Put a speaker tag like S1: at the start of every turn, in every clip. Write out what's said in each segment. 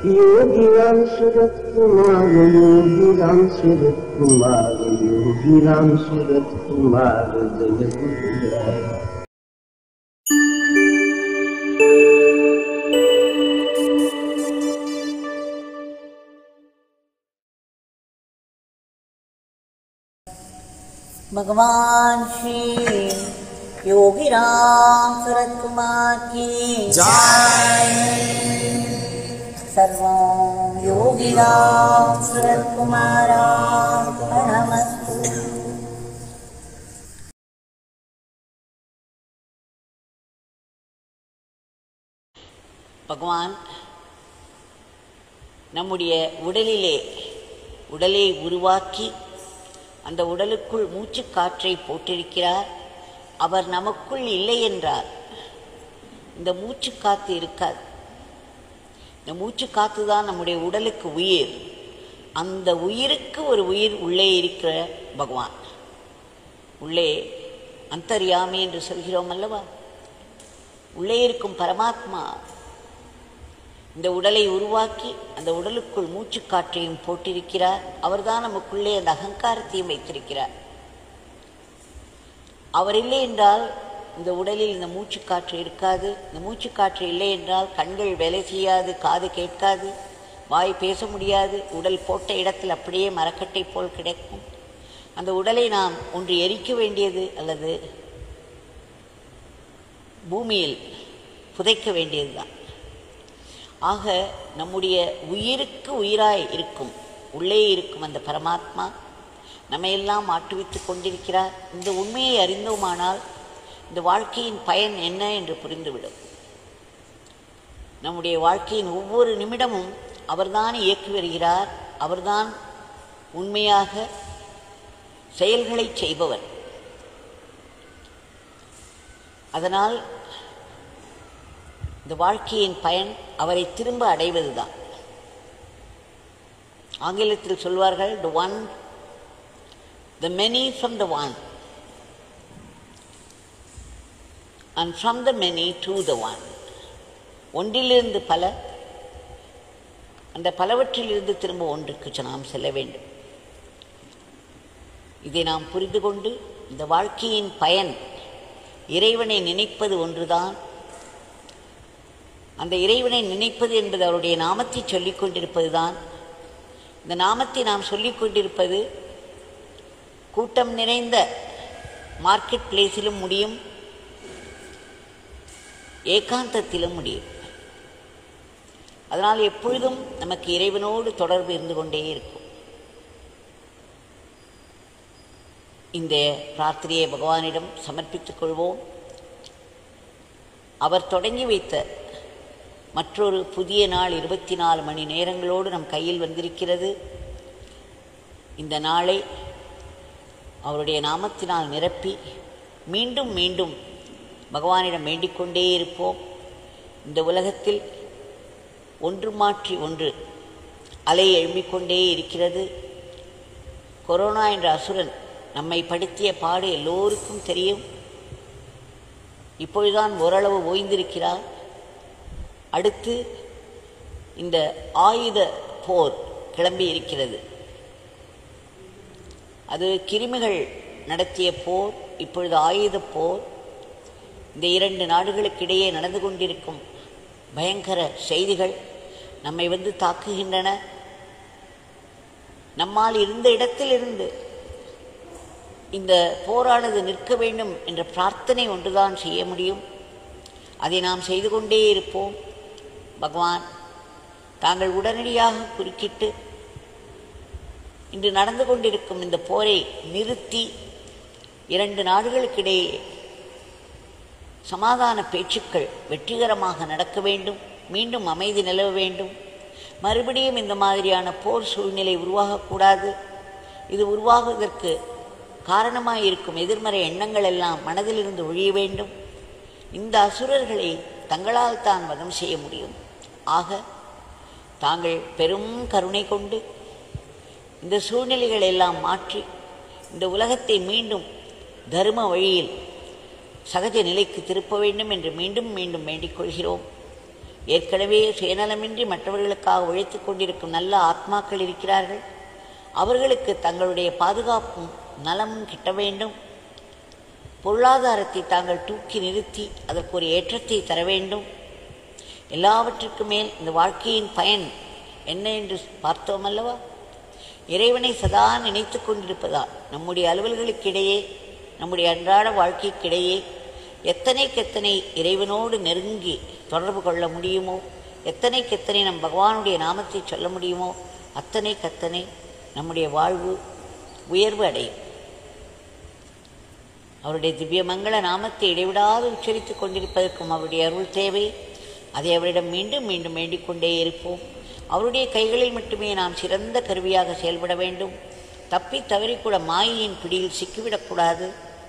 S1: योगी राम सूरत कुमार योगी राम सूरत कुमार योगी राम सूरत कुमार जय गुरुराय
S2: भगवान श्री योगी राम सूरत कुमार की सर्वं योगी राम सूरत कुमारार्पणमस्तु பகவான் நம்முடைய உடலிலே உடலை உருவாக்கி அந்த உடலுக்குள் மூச்சுக் காற்றை போட்டிருக்கிறார் அவர் நமக்குள் இல்லை என்றார் இந்த மூச்சுக் காத்து இருக்காது இந்த மூச்சுக் காத்து தான் நம்முடைய உடலுக்கு உயிர் அந்த உயிருக்கு ஒரு உயிர் உள்ளே இருக்கிற பகவான் உள்ளே அந்தர்யாமி என்று சொல்கிறோம் அல்லவா உள்ளே இருக்கும் பரமாத்மா இந்த உடலை உருவாக்கி அந்த உடலுக்குள் மூச்சுக் காற்றையும் போட்டிருக்கிறார் அவர்தான் நமக்குள்ளே அந்த அகங்காரத்தையும் வைத்திருக்கிறார் அவர் இல்லை என்றால் இந்த உடலில் இந்த மூச்சுக்காற்று இருக்காது இந்த மூச்சுக்காற்று இல்லை என்றால் கண்கள் வேலை செய்யாது காது கேட்காது வாய் பேச முடியாது உடல் போட்ட இடத்தில் அப்படியே மரக்கட்டை போல் கிடைக்கும் அந்த உடலை நாம் ஒன்று எரிக்க வேண்டியது அல்லது பூமியில் புதைக்க வேண்டியதுதான் ஆக நம்முடைய உயிருக்கு உயிராய் இருக்கும் உள்ளே இருக்கும் அந்த பரமாத்மா நம்மையெல்லாம் ஆட்டுவித்து கொண்டிருக்கிறார் இந்த உண்மையை அறிந்தோமானால் இந்த வாழ்க்கையின் பயன் என்ன என்று புரிந்துவிடும் நம்முடைய வாழ்க்கையின் ஒவ்வொரு நிமிடமும் அவர்தான் இயக்கி வருகிறார் அவர்தான் உண்மையாக செயல்களை செய்பவர் அதனால் இந்த வாழ்க்கையின் பயன் அவரை திரும்ப அடைவதுதான் ஆங்கிலத்தில் சொல்வார்கள் the one the many from the one and from the many to the one ஒன்றிலிருந்து பல அந்த பலவற்றிலிருந்து திரும்ப ஒன்றுக்கு நாம் செல்ல வேண்டும் இதை நாம் புரிந்து கொண்டு இந்த வாழ்க்கையின் பயன் இறைவனை நினைப்பது ஒன்றுதான் அந்த இறைவனை நினைப்பது என்பது அவருடைய நாமத்தை சொல்லிக் கொண்டிருப்பதுதான் இந்த நாமத்தை நாம் சொல்லிக் கொண்டிருப்பது கூட்டம் நிறைந்த மார்க்கெட் பிளேஸிலும் முடியும் ஏகாந்தத்திலும் முடியும் அதனால் எப்பொழுதும் நமக்கு இறைவனோடு தொடர்பு இருந்து கொண்டே இருக்கும் இந்த பிரார்த்தனையை பகவானிடம் சமர்ப்பித்துக் கொள்வோம் அவர் தொடங்கி வைத்த மற்றொரு புதிய நாள் இருபத்தி நாலு மணி நேரங்களோடு நம் கையில் வந்திருக்கிறது இந்த நாளை அவருடைய நாமத்தினால் நிரப்பி மீண்டும் மீண்டும் பகவானிடம் வேண்டிக் கொண்டே இருப்போம் இந்த உலகத்தில் ஒன்று மாற்றி ஒன்று அலை எழும்பிக்கொண்டே இருக்கிறது கொரோனா என்ற அசுரன் நம்மை படுத்திய பாடு எல்லோருக்கும் தெரியும் இப்பொழுதுதான் ஓரளவு ஓய்ந்திருக்கிறார் அடுத்து இந்த ஆயுத போர் கிளம்பி இருக்கிறது அது கிருமிகள் நடத்திய போர் இப்பொழுது ஆயுத போர் இந்த இரண்டு நாடுகளுக்கிடையே நடந்து கொண்டிருக்கும் பயங்கர செய்திகள் நம்மை வந்து தாக்குகின்றன நம்மால் இருந்த இடத்திலிருந்து இந்த போரானது நிற்க வேண்டும் என்ற பிரார்த்தனை ஒன்றுதான் செய்ய முடியும் அதை நாம் செய்து கொண்டே இருப்போம் பகவான் தாங்கள் உடனடியாக குறுக்கிட்டு இன்று நடந்து கொண்டிருக்கும் இந்த போரை நிறுத்தி இரண்டு நாடுகளுக்கிடையே சமாதான பேச்சுக்கள் வெற்றிகரமாக நடக்க வேண்டும் மீண்டும் அமைதி நிலவ வேண்டும் மறுபடியும் இந்த மாதிரியான போர் சூழ்நிலை உருவாகக்கூடாது இது உருவாகுவதற்கு காரணமாயிருக்கும் எதிர்மறை எண்ணங்கள் எல்லாம் மனதிலிருந்து ஒழிய வேண்டும் இந்த அசுரர்களை தங்களால் தான் வதம் செய்ய முடியும் ஆக தாங்கள் பெரும் கருணை கொண்டு இந்த சூழ்நிலைகளை எல்லாம் மாற்றி இந்த உலகத்தை மீண்டும் தர்ம வழியில் சகஜ நிலைக்கு திருப்ப வேண்டும் என்று மீண்டும் மீண்டும் வேண்டிக் கொள்கிறோம் ஏற்கனவே சுயநலமின்றி மற்றவர்களுக்காக உழைத்துக் கொண்டிருக்கும் நல்ல ஆத்மாக்கள் இருக்கிறார்கள் அவர்களுக்கு தங்களுடைய பாதுகாப்பும் நலமும் கிட்ட வேண்டும் பொருளாதாரத்தை தாங்கள் தூக்கி நிறுத்தி அதற்கு ஒரு ஏற்றத்தை தர வேண்டும் எல்லாவற்றிற்கு மேல் இந்த வாழ்க்கையின் பயன் என்ன என்று பார்த்தோம் அல்லவா இறைவனை சதா நினைத்து கொண்டிருப்பதால் நம்முடைய அலுவல்களுக்கிடையே நம்முடைய அன்றாட வாழ்க்கைக்கிடையே எத்தனைக்கெத்தனை இறைவனோடு நெருங்கி தொடர்பு கொள்ள முடியுமோ எத்தனைக்கெத்தனை நம் பகவானுடைய நாமத்தை சொல்ல முடியுமோ அத்தனை கத்தனை நம்முடைய வாழ்வு உயர்வு அடையும் அவருடைய திவ்யமங்கள நாமத்தை இடைவிடாது உச்சரித்துக் கொண்டிருப்பதற்கும் அவருடைய அருள் தேவை அதை அவரிடம் மீண்டும் மீண்டும் வேண்டிக் கொண்டே இருப்போம் அவருடைய கைகளில் மட்டுமே நாம் சிறந்த கருவியாக செயல்பட வேண்டும் தப்பி தவறிக்கூட மாயையின் பிடியில் சிக்கிவிடக்கூடாது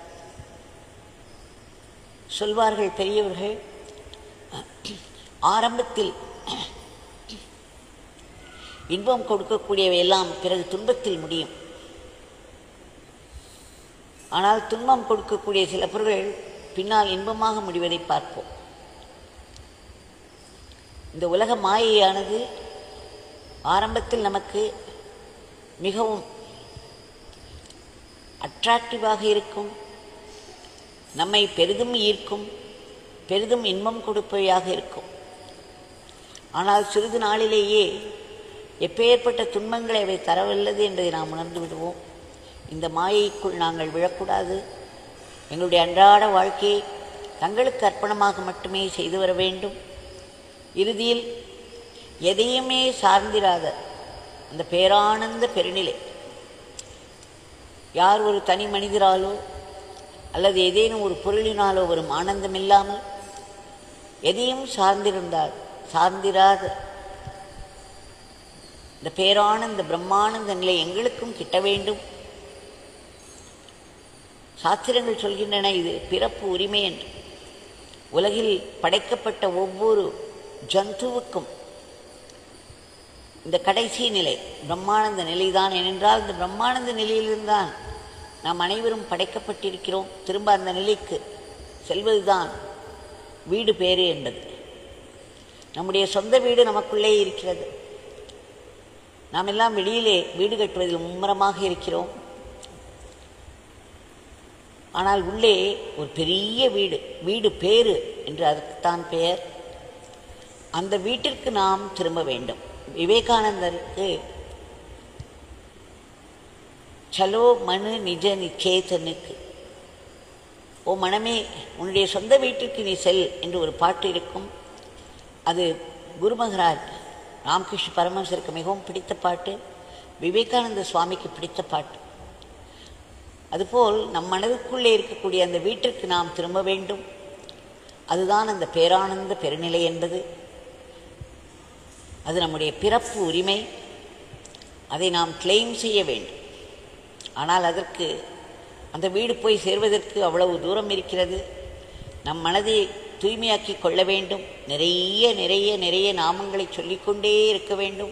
S2: சொல்வார்கள் பெரியவர்கள் ஆரம்பத்தில் இன்பம் கொடுக்கக்கூடியவை எல்லாம் பிறகு துன்பத்தில் முடியும் ஆனால் துன்பம் கொடுக்கக்கூடிய சில பொருள்கள் பின்னால் இன்பமாக முடிவதை பார்ப்போம் இந்த உலக மாயையானது ஆரம்பத்தில் நமக்கு மிகவும் அட்ராக்டிவாக இருக்கும் நம்மை பெரிதும் ஈர்க்கும் பெரிதும் இன்பம் கொடுப்பவையாக இருக்கும் ஆனால் சிறிது நாளிலேயே எப்பேற்பட்ட துன்பங்களை அவை தரவல்லது என்பதை நாம் உணர்ந்து விடுவோம் இந்த மாயைக்குள் நாங்கள் விழக்கூடாது எங்களுடைய அன்றாட வாழ்க்கையை தங்களுக்கு அர்ப்பணமாக மட்டுமே செய்து வர வேண்டும் இறுதியில் எதையுமே சார்ந்திராத அந்த பேரானந்த பெருநிலை யார் ஒரு தனி மனிதராலோ அல்லது ஏதேனும் ஒரு பொருளினாலோ வரும் ஆனந்தம் இல்லாமல் எதையும் சார்ந்திருந்தால் சார்ந்திராத இந்த பேரானந்த பிரம்மானந்த நிலை எங்களுக்கும் கிட்ட வேண்டும் சாஸ்திரங்கள் சொல்கின்றன இது பிறப்பு உரிமை என்று உலகில் படைக்கப்பட்ட ஒவ்வொரு ஜந்துவுக்கும் இந்த கடைசி நிலை பிரம்மானந்த நிலைதான் ஏனென்றால் இந்த பிரம்மானந்த நிலையிலிருந்தான் நாம் அனைவரும் படைக்கப்பட்டிருக்கிறோம் திரும்ப அந்த நிலைக்கு செல்வதுதான் வீடு பேறு என்பது நம்முடைய சொந்த வீடு நமக்குள்ளே இருக்கிறது நாம் எல்லாம் வெளியிலே வீடு கட்டுவதில் மும்முரமாக இருக்கிறோம் ஆனால் உள்ளே ஒரு பெரிய வீடு வீடு பேரு என்று அதற்குத்தான் பெயர் அந்த வீட்டிற்கு நாம் திரும்ப வேண்டும் விவேகானந்தருக்கு சலோ மனு நிஜ நிச்சேதனுக்கு ஓ மனமே உன்னுடைய சொந்த வீட்டிற்கு நீ செல் என்று ஒரு பாட்டு இருக்கும் அது குருமகராஜ் ராமகிருஷ்ண பரமஹம்சருக்கு மிகவும் பிடித்த பாட்டு விவேகானந்த சுவாமிக்கு பிடித்த பாட்டு அதுபோல் நம் மனதுக்குள்ளே இருக்கக்கூடிய அந்த வீட்டிற்கு நாம் திரும்ப வேண்டும் அதுதான் அந்த பேரானந்த பெருநிலை என்பது அது நம்முடைய பிறப்பு உரிமை அதை நாம் கிளைம் செய்ய வேண்டும் ஆனால் அதற்கு அந்த வீடு போய் சேர்வதற்கு அவ்வளவு தூரம் இருக்கிறது நம் மனதை தூய்மையாக்கி கொள்ள வேண்டும் நிறைய நிறைய நிறைய நாமங்களை சொல்லிக்கொண்டே இருக்க வேண்டும்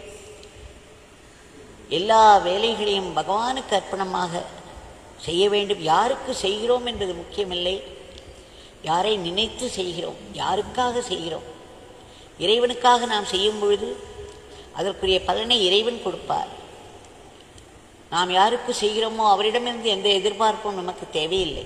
S2: எல்லா வேலைகளையும் பகவானுக்கு அர்ப்பணமாக செய்ய வேண்டும் யாருக்கு செய்கிறோம் என்பது முக்கியமில்லை யாரை நினைத்து செய்கிறோம் யாருக்காக செய்கிறோம் இறைவனுக்காக நாம் செய்யும் பொழுது அதற்குரிய பலனை இறைவன் கொடுப்பார் நாம் யாருக்கு செய்கிறோமோ அவரிடமிருந்து எந்த எதிர்பார்ப்பும் நமக்கு தேவையில்லை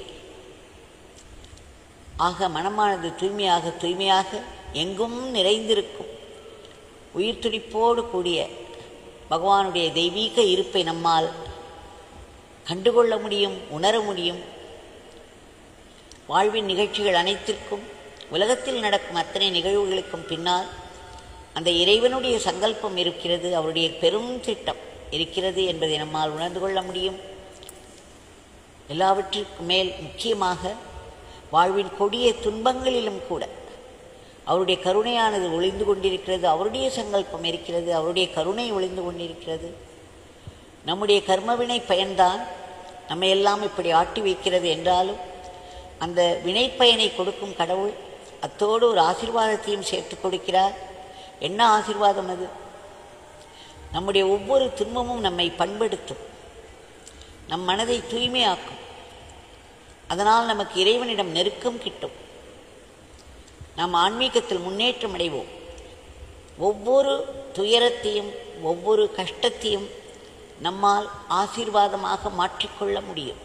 S2: ஆக மனமானது தூய்மையாக தூய்மையாக எங்கும் நிறைந்திருக்கும் உயிர் துடிப்போடு கூடிய பகவானுடைய தெய்வீக இருப்பை நம்மால் கண்டுகொள்ள முடியும் உணர முடியும் வாழ்வின் நிகழ்ச்சிகள் அனைத்திற்கும் உலகத்தில் நடக்கும் அத்தனை நிகழ்வுகளுக்கும் பின்னால் அந்த இறைவனுடைய சங்கல்பம் இருக்கிறது அவருடைய பெரும் திட்டம் இருக்கிறது என்பதை நம்மால் உணர்ந்து கொள்ள முடியும் எல்லாவற்றிற்கும் மேல் முக்கியமாக வாழ்வின் கொடிய துன்பங்களிலும் கூட அவருடைய கருணையானது ஒளிந்து கொண்டிருக்கிறது அவருடைய சங்கல்பம் இருக்கிறது அவருடைய கருணை ஒளிந்து கொண்டிருக்கிறது நம்முடைய கர்மவினை பயன்தான் நம்ம எல்லாம் இப்படி ஆட்டி வைக்கிறது என்றாலும் அந்த வினைப்பயனை கொடுக்கும் கடவுள் அத்தோடு ஒரு ஆசீர்வாதத்தையும் சேர்த்து கொடுக்கிறார் என்ன ஆசீர்வாதம் அது நம்முடைய ஒவ்வொரு துன்பமும் நம்மை பண்படுத்தும் நம் மனதை தூய்மையாக்கும் அதனால் நமக்கு இறைவனிடம் நெருக்கம் கிட்டும் நாம் ஆன்மீகத்தில் முன்னேற்றம் அடைவோம் ஒவ்வொரு துயரத்தையும் ஒவ்வொரு கஷ்டத்தையும் நம்மால் ஆசீர்வாதமாக மாற்றிக்கொள்ள முடியும்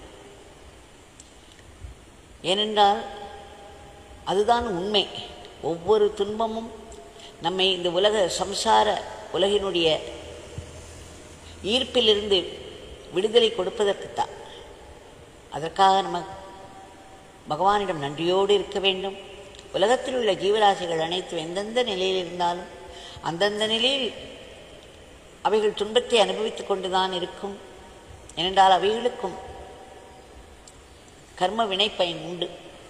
S2: ஏனென்றால் அதுதான் உண்மை ஒவ்வொரு துன்பமும் நம்மை இந்த உலக சம்சார உலகினுடைய ஈர்ப்பிலிருந்து விடுதலை கொடுப்பதற்குத்தான் அதற்காக நம்ம பகவானிடம் நன்றியோடு இருக்க வேண்டும் உலகத்தில் உள்ள ஜீவராசிகள் அனைத்தும் எந்தெந்த நிலையில் இருந்தாலும் அந்தந்த நிலையில் அவைகள் துன்பத்தை அனுபவித்துக் கொண்டுதான் இருக்கும் ஏனென்றால் அவைகளுக்கும் கர்ம வினைப்பயன் உண்டு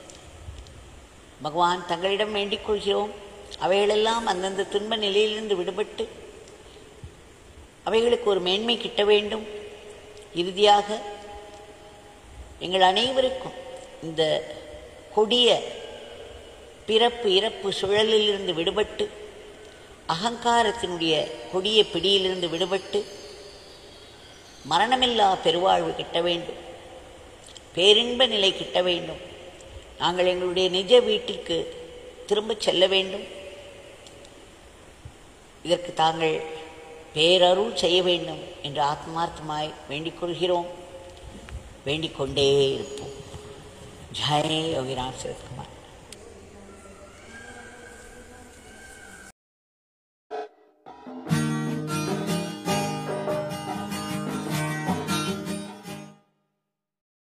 S2: பகவான் தங்களிடம் வேண்டிக் கொள்கிறோம் அவைகளெல்லாம் அந்தந்த துன்ப நிலையிலிருந்து விடுபட்டு அவைகளுக்கு ஒரு மேன்மை கிட்ட வேண்டும் இறுதியாக எங்கள் அனைவருக்கும் இந்த கொடிய பிறப்பு இறப்பு சுழலிலிருந்து விடுபட்டு அகங்காரத்தினுடைய கொடிய பிடியிலிருந்து விடுபட்டு மரணமில்லா பெருவாழ்வு கிட்ட வேண்டும் பேரின்ப நிலை கிட்ட வேண்டும் நாங்கள் எங்களுடைய நிஜ வீட்டிற்கு திரும்பச் செல்ல வேண்டும் இதற்கு தாங்கள் பேரருள் செய்ய வேண்டும் என்று ஆத்மார்த்தமாய் வேண்டிக் கொள்கிறோம் வேண்டிக் கொண்டே இருப்போம் ஜெய் யோகிராம் சிவகுமார்